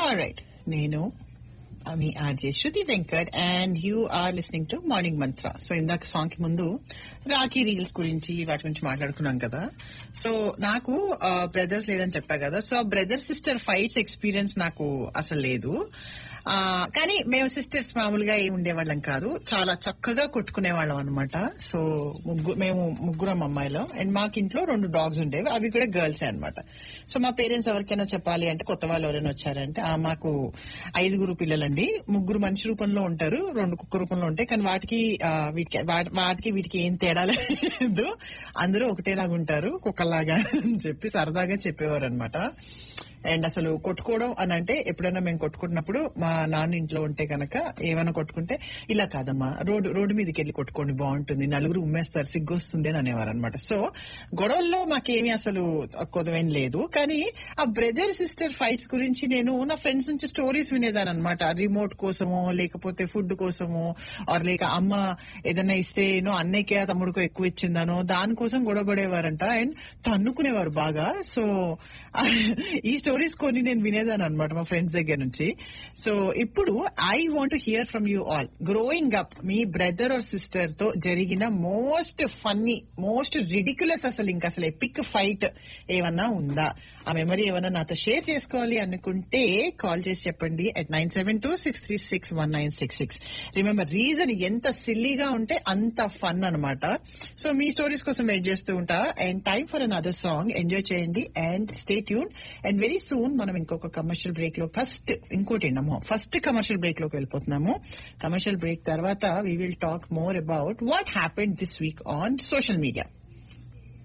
right నేను ఆ, మీ RJ Shruti Venkat and you are listening to morning Mantra so ఇందాక సాంగ్ కి ముందు రాఖీ రీల్స్ గురించి వాటి గురించి మాట్లాడుకున్నాం కదా సో నాకు బ్రదర్స్ లేదని చెప్పా కదా so brother sister fights experience నాకు అసలు లేదు ఆ, కానీ మేము సిస్టర్స్ మామూలుగా ఏమి ఉండేవాళ్ళం కాదు చాలా చక్కగా కొట్టుకునే వాళ్ళం అనమాట సో ముగ్గు మేము ముగ్గురం అమ్మాయిలు అండ్ మాకు ఇంట్లో రెండు డాగ్స్ ఉండేవి అవి కూడా గర్ల్సే అన్నమాట సో మా పేరెంట్స్ ఎవరికైనా చెప్పాలి అంటే కొత్త వాళ్ళు ఎవరైనా వచ్చారంటే ఆ, మాకు ఐదుగురు పిల్లలండి ముగ్గురు మనిషి రూపంలో ఉంటారు రెండు కుక్క రూపంలో ఉంటాయి కానీ వాటికి ఆ, వీటికి వాటి- వాటికి వీటికి ఏం తేడా లేదు అందరూ ఒకటేలాగా ఉంటారు కుక్కలాగా అని చెప్పి సరదాగా చెప్పేవారు అనమాట అండ్ అసలు కొట్టుకోవడం అని అంటే ఎప్పుడైనా మేము కొట్టుకున్నప్పుడు మా నాన్న ఇంట్లో ఉంటే కనుక ఏమైనా కొట్టుకుంటే ఇలా కాదమ్మా రోడ్డు రోడ్డు మీదకి వెళ్ళి కొట్టుకోండి బాగుంటుంది నలుగురు ఉమ్మేస్తారు సిగ్గొస్తుంది అని అనేవారు అనమాట సో గొడవల్లో మాకేమీ అసలు కొదవేం లేదు కానీ ఆ బ్రదర్ సిస్టర్ ఫైట్స్ గురించి నేను నా ఫ్రెండ్స్ నుంచి స్టోరీస్ వినేదాన్ని అనమాట రిమోట్ కోసమో లేకపోతే ఫుడ్ కోసమో ఆర్ లేక అమ్మ ఏదైనా ఇస్తే నో అన్నయ్యకే తమ్ముడికో ఎక్కువ ఇచ్చిందనో దానికోసం గొడవ పడేవారంట అండ్ తన్నుకునేవారు బాగా సో ఈ స్టోరీస్ కొన్ని నేను వినేదాన్ని అనమాట మా ఫ్రెండ్స్ దగ్గర నుంచి సో ఇప్పుడు I want hear from you all growing up మీ బ్రదర్ ఆర్ సిస్టర్ తో జరిగిన మోస్ట్ ఫన్నీ మోస్ట్ రిడిక్యులస్ అసలు ఇంకా అసలు ఎపిక్ ఫైట్ ఏమన్నా ఉందా ఆ మెమరీ ఏమన్నా నాతో షేర్ చేసుకోవాలి అనుకుంటే కాల్ చేసి చెప్పండి at nine seven two six three six one nine six six remember reason ఎంత సిల్లీగా ఉంటే అంత ఫన్ అనమాట సో మీ స్టోరీస్ కోసం వెయిట్ చేస్తూ ఉంటా and time for another song enjoy చేయండి and stay tune and very soon మనం ఇంకొక కమర్షియల్ బ్రేక్ లో ఫస్ట్ ఇంకోటి ఏంటమ్మో ఫస్ట్ కమర్షియల్ బ్రేక్ లోకి వెళ్ళిపోతున్నాము కమర్షియల్ బ్రేక్ తర్వాత we will talk more about what happened this week on social media